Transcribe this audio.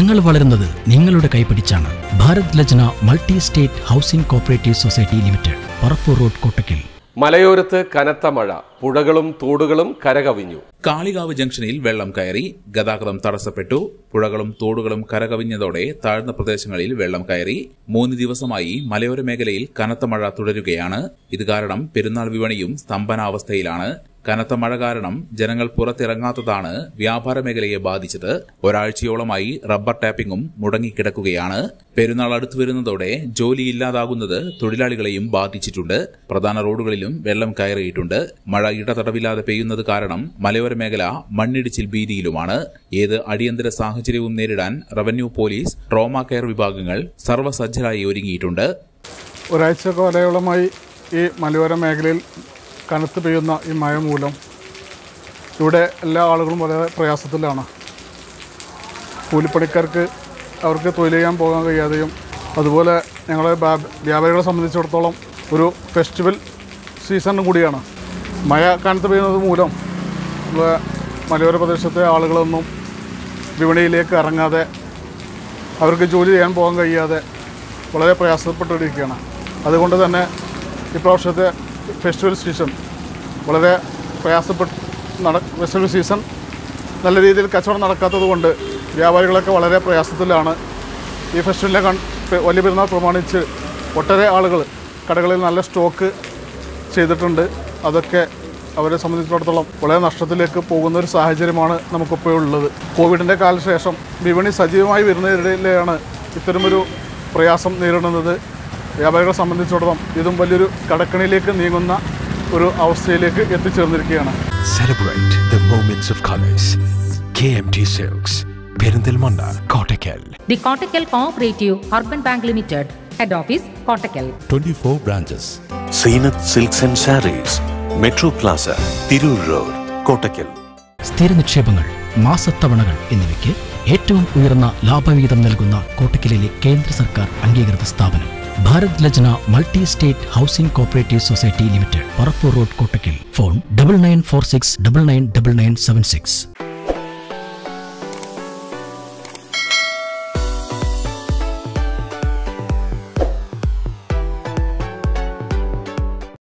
ഞങ്ങൾ വളരുന്നത് നിങ്ങളുടെ കൈപിടിച്ചാണ് Bharat Lajna multi state housing cooperative society limited Parappur road Kottakkal മലയോരത്ത് കനത്ത മഴ പുഴകളും തോടുകളും കരകവിഞ്ഞു കാളികാവ് ജംഗ്ഷനിൽ വെള്ളം കയറി ഗതാഗതം തടസ്സപ്പെട്ടു പുഴകളും തോടുകളും കരകവിഞ്ഞതോടെ താഴ്ന്ന പ്രദേശങ്ങളിൽ വെള്ളം കയറി മൂന്ന് ദിവസമായി മലയോര മേഖലയിൽ കനത്ത മഴ തുടരുകയാണ് ഇത് കാരണം പെരുന്നാൾ വിപണിയും സ്തംഭനാവസ്ഥയിലാണ് കനത്ത മഴ കാരണം ജനങ്ങൾ പുറത്തിറങ്ങാത്തതാണ് വ്യാപാര മേഖലയെ ബാധിച്ചത് ഒരാഴ്ചയോളമായി റബ്ബർ ടാപ്പിംഗും മുടങ്ങിക്കിടക്കുകയാണ് പെരുന്നാൾ അടുത്തു വരുന്നതോടെ ജോലിയില്ലാതാകുന്നത് തൊഴിലാളികളെയും ബാധിച്ചിട്ടുണ്ട് പ്രധാന റോഡുകളിലും വെള്ളം കയറിയിട്ടുണ്ട് മഴ ഇടതടവില്ലാതെ പെയ്യുന്നത് കാരണം മലയോര മേഖല മണ്ണിടിച്ചിൽ ഭീതിയിലുമാണ് ഏത് അടിയന്തര സാഹചര്യവും നേരിടാൻ റവന്യൂ പോലീസ് ട്രോമ കെയർ വിഭാഗങ്ങൾ സർവ്വസജ്ജരായി ഒരുങ്ങിയിട്ടുണ്ട് ഒരാഴ്ച കാലയോളമായി ഈ മലയോര മേഖലയിൽ കനത്ത് പെയ്യുന്ന ഈ മഴ മൂലം ഇവിടെ എല്ലാ ആളുകളും വളരെ പ്രയാസത്തിലാണ് കൂലിപ്പണിക്കാർക്ക് അവർക്ക് തൊഴിൽ ചെയ്യാൻ പോകാൻ കഴിയാതെയും അതുപോലെ ഞങ്ങളെ വ്യാ- വ്യാപാരികളെ സംബന്ധിച്ചിടത്തോളം ഒരു ഫെസ്റ്റിവൽ സീസണും കൂടിയാണ് മഴ കനത്ത് പെയ്യുന്നത് മൂലം നമ്മളെ മലയോര പ്രദേശത്തെ ആളുകളൊന്നും വിപണിയിലേക്ക് ഇറങ്ങാതെ അവർക്ക് ജോലി ചെയ്യാൻ പോകാൻ കഴിയാതെ വളരെ പ്രയാസപ്പെട്ടിരിക്കുകയാണ് അതുകൊണ്ട് തന്നെ ഇപ്രാവശ്യത്തെ ഫെസ്റ്റിവൽ സീസൺ വളരെ പ്രയാസപ്പെട്ട് നട ഫെസ്റ്റിവൽ സീസൺ നല്ല രീതിയിൽ കച്ചവടം നടക്കാത്തത് കൊണ്ട് വ്യാപാരികളൊക്കെ വളരെ പ്രയാസത്തിലാണ് ഈ ഫെസ്റ്റിവലിനെ കൺ പെ- വലിയ പെരുന്നാൾ പ്രമാണിച്ച് ഒട്ടേറെ ആളുകൾ കടകളിൽ നല്ല സ്റ്റോക്ക് ചെയ്തിട്ടുണ്ട് അതൊക്കെ അവരെ സംബന്ധിച്ചിടത്തോളം വളരെ നഷ്ടത്തിലേക്ക് പോകുന്ന ഒരു സാഹചര്യമാണ് നമുക്കിപ്പോൾ ഉള്ളത് കോവിഡിൻ്റെ കാലശേഷം വിപണി സജീവമായി വരുന്നതിനിടയിലാണ് ഇത്തരമൊരു പ്രയാസം നേരിടുന്നത് വ്യാപാരികളെ സംബന്ധിച്ചിടത്തോളം ഇതും വലിയൊരു കടക്കണിയിലേക്ക് നീങ്ങുന്ന ഒരു അവസ്ഥയിലേക്ക് എത്തിച്ചേർന്നിരിക്കുകയാണ് Celebrate the moments of colors. KMT Silks, Perindalmanda, Kottakkal. The Kottakkal Cooperative Urban Bank Limited, Head Office, Kottakkal. 24 branches. Zeenath silks and saris metro plaza Tirur road Kottakkal സ്ഥിര നിക്ഷേപങ്ങൾ മാസത്തവണകൾ എന്നിവയ്ക്ക് ഏറ്റവും ഉയർന്ന ലാഭവിഹിതം നൽകുന്ന കോട്ടക്കലിലെ കേന്ദ്ര സർക്കാർ അംഗീകൃത സ്ഥാപനം Bharat Lajna multi state housing cooperative society limited Parappur road Kottakkal phone double nine four six double nine double nine seven six